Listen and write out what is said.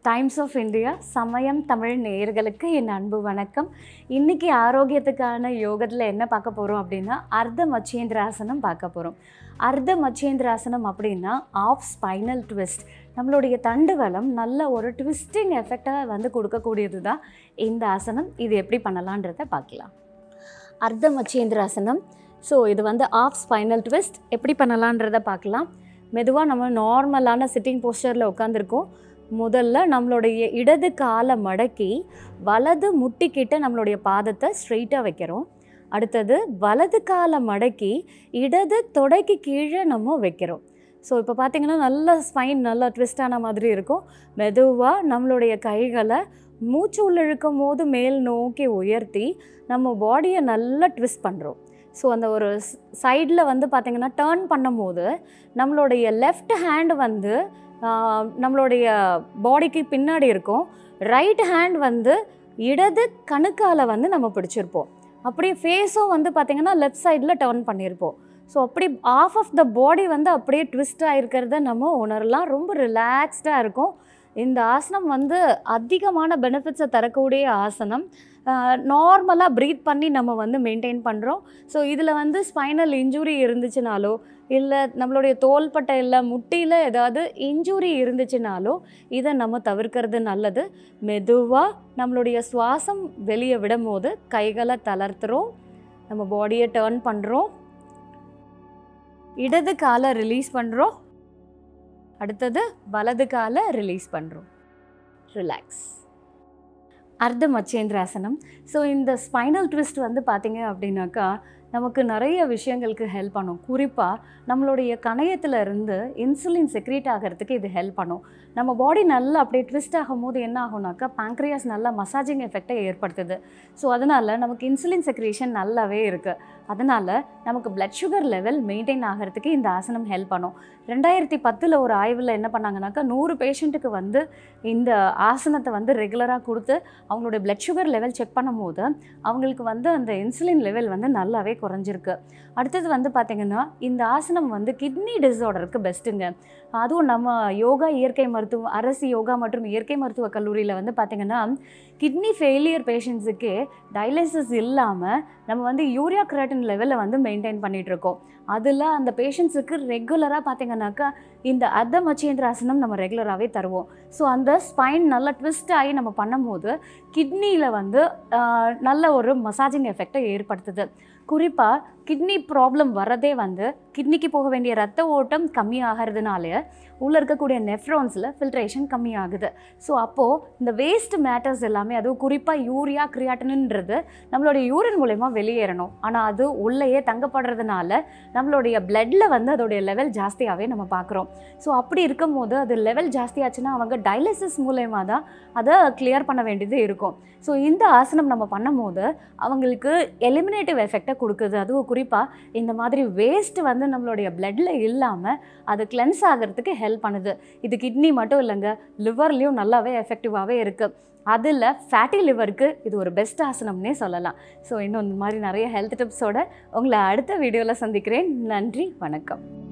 times of India சமயம் தமிழ் நேயர்களுக்கு என் அன்பு வணக்கம் இன்னைக்கு ஆரோக்கியத்துக்கான யோகத்தில் என்ன பார்க்க போகிறோம் அப்படின்னா அர்த்த மச்சேந்திராசனம் பார்க்க போகிறோம் அர்த்த மச்சேந்திராசனம் அப்படின்னா ஆஃப் ஸ்பைனல் ட்விஸ்ட் நம்மளுடைய தண்டுவலம் நல்ல ஒரு ட்விஸ்டிங் எஃபெக்டை வந்து கொடுக்கக்கூடியது தான் இந்த ஆசனம் இது எப்படி பண்ணலான்றதை பார்க்கலாம் அர்த்த மச்சேந்திராசனம் ஸோ இது வந்து ஆஃப் ஸ்பைனல் ட்விஸ்ட் எப்படி பண்ணலான்றதை பார்க்கலாம் மெதுவாக நம்ம நார்மலான சிட்டிங் போஸ்டரில் உட்காந்துருக்கோம் முதல்ல நம்மளுடைய இடது காலை மடக்கி வலது முட்டிக்கிட்ட நம்மளுடைய பாதத்தை ஸ்ட்ரெயிட்டாக வைக்கிறோம் அடுத்தது வலது காலை மடக்கி இடது தொடைக்கு கீழே நம்ம வைக்கிறோம் ஸோ இப்போ பார்த்தீங்கன்னா நல்ல ஸ்பைன் நல்லா ட்விஸ்ட் ஆன மாதிரி இருக்கும் மெதுவாக நம்மளுடைய கைகளை மூச்சு உள்ள இழுக்கும் போது மேல் நோக்கி உயர்த்தி நம்ம பாடியை நல்லா ட்விஸ்ட் பண்ணுறோம் ஸோ அந்த ஒரு சைடில் வந்து பார்த்திங்கன்னா டேர்ன் பண்ணும்போது நம்மளுடைய லெஃப்ட் ஹேண்ட் வந்து ஆஹ், நம்மளுடைய பாடிக்கு பின்னாடி இருக்கும் ரைட் ஹேண்ட் வந்து இடது கணுக்கால வந்து நம்ம பிடிச்சிருப்போம் அப்படியே ஃபேஸும் வந்து பார்த்திங்கன்னா லெஃப்ட் சைடில் டேர்ன் பண்ணியிருப்போம் ஸோ அப்படி ஆஃப் ஆஃப் த பாடி வந்து அப்படியே ட்விஸ்ட் ஆகிருக்கிறத நம்ம உணரலாம் ரொம்ப ரிலாக்ஸ்டாக இருக்கும் இந்த ஆசனம் வந்து அதிகமான பெனிஃபிட்ஸை தரக்கூடிய ஆசனம் நார்மலாக ப்ரீத் பண்ணி நம்ம வந்து மெயின்டைன் பண்ணுறோம் ஸோ இதில் வந்து ஸ்பைனல் இன்ஜுரி இருந்துச்சுனாலோ இல்லை நம்மளுடைய தோள்பட்டையில் முட்டியில் ஏதாவது இன்ஜுரி இருந்துச்சுனாலோ இதை நம்ம தவிர்க்கிறது நல்லது மெதுவாக நம்மளுடைய சுவாசம் வெளியே விடும்போது கைகளை தளர்த்துறோம் நம்ம பாடியை டேர்ன் பண்ணுறோம் இடது காலை ரிலீஸ் பண்ணுறோம் அடுத்தது வலது காலை ரிலீஸ் பண்ணுறோம் ரிலாக்ஸ் அர்த்த மச்சேந்திராசனம் ஸோ இந்த ஸ்பைனல் ட்விஸ்ட் வந்து பார்த்தீங்க அப்படின்னாக்கா நமக்கு நிறைய விஷயங்களுக்கு ஹெல்ப் பண்ணும் குறிப்பாக நம்மளுடைய கணையத்துல இருந்து இன்சுலின் செக்ரீட் ஆகிறதுக்கு இது ஹெல்ப் பண்ணும் நம்ம பாடி நல்லா அப்படியே ட்விஸ்ட் ஆகும்போது என்ன ஆகும்னாக்கா pancreas நல்லா மசாஜிங் எஃபெக்டை ஏற்படுத்துது ஸோ அதனால் நமக்கு இன்சுலின் செக்ரேஷன் நல்லாவே இருக்குது அதனால் நமக்கு blood சுகர் லெவல் மெயின்டைன் ஆகிறதுக்கு இந்த ஆசனம் ஹெல்ப் பண்ணும் ரெண்டாயிரத்தி பத்தில் ஒரு ஆய்வில் என்ன பண்ணாங்கனாக்கா நூறு பேஷண்ட்டுக்கு வந்து இந்த ஆசனத்தை வந்து ரெகுலராக கொடுத்து அவங்களுடைய blood சுகர் லெவல் செக் பண்ணும்போது அவங்களுக்கு வந்து அந்த இன்சுலின் லெவல் வந்து நல்லாவே குறைஞ்சிருக்கு அடுத்தது வந்து பார்த்திங்கன்னா இந்த ஆசனம் வந்து கிட்னி டிஸார்டருக்கு பெஸ்ட்டுங்க அதுவும் நம்ம யோகா இயற்கை மருத்துவம் அரசு யோகா மற்றும் இயற்கை மருத்துவ கல்லூரியில் வந்து பார்த்திங்கன்னா கிட்னி ஃபெயிலியர் பேஷண்ட்ஸுக்கு டயாலிசிஸ் இல்லாமல் நம்ம வந்து யூரியா கிராட்டின் லெவலில் வந்து மெயின்டைன் பண்ணிகிட்ருக்கோம் அதில் அந்த பேஷண்ட்ஸுக்கு ரெகுலராக பார்த்தீங்கன்னாக்கா இந்த அர்த்த மச்சேந்திராசனம் நம்ம ரெகுலராகவே தருவோம் ஸோ அந்த ஸ்பைன் நல்லா ட்விஸ்ட் ஆகி நம்ம பண்ணும்போது கிட்னியில் வந்து ஆஹ், நல்ல ஒரு மசாஜிங் எஃபெக்டை ஏற்படுத்துது குறிப்பாக கிட்னி ப்ராப்ளம் வரதே வந்து கிட்னிக்கு போக வேண்டிய ரத்த ஓட்டம் கம்மி ஆகிறதுனால உள்ளே இருக்கக்கூடிய நெஃப்ரான்ஸில் ஃபில்ட்ரேஷன் கம்மி ஆகுது ஸோ அப்போது இந்த வேஸ்ட் மேட்டர்ஸ் எல்லாமே அதுவும் குறிப்பாக யூரியா கிரியாட்டின்ன்றது நம்மளுடைய யூரின் மூலயமா வெளியேறணும் ஆனால் அது உள்ளேயே தங்கப்படுறதுனால நம்மளுடைய பிளட்டில் வந்து அதோடைய லெவல் ஜாஸ்தியாகவே நம்ம பார்க்குறோம் ஸோ அப்படி இருக்கும்போது அது லெவல் ஜாஸ்தியாச்சுன்னா அவங்க டயாலிசிஸ் மூலயமா தான் அதை கிளியர் பண்ண வேண்டியது இருக்கும் ஸோ இந்த ஆசனம் நம்ம பண்ணும்போது அவங்களுக்கு எலிமினேட்டிவ் எஃபெக்டை கொடுக்குது அதுவும் குறிப்பாக இந்த மாதிரி வேஸ்ட் வந்து நம்மளுடைய பிளட்டில் இல்லாமல் அது கிளென்ஸ் ஆகிறதுக்கு ஹெல்ப் பண்ணுது இது கிட்னி மட்டும் இல்லைங்க லிவர்லேயும் நல்லாவே எஃபெக்டிவாகவே இருக்குது அதில் ஃபேட்டி லிவருக்கு இது ஒரு பெஸ்ட் ஆசனம்னே சொல்லலாம் ஸோ இன்னும் இந்த மாதிரி நிறைய ஹெல்த் டிப்ஸோட உங்களை அடுத்த வீடியோவில் சந்திக்கிறேன் நன்றி வணக்கம்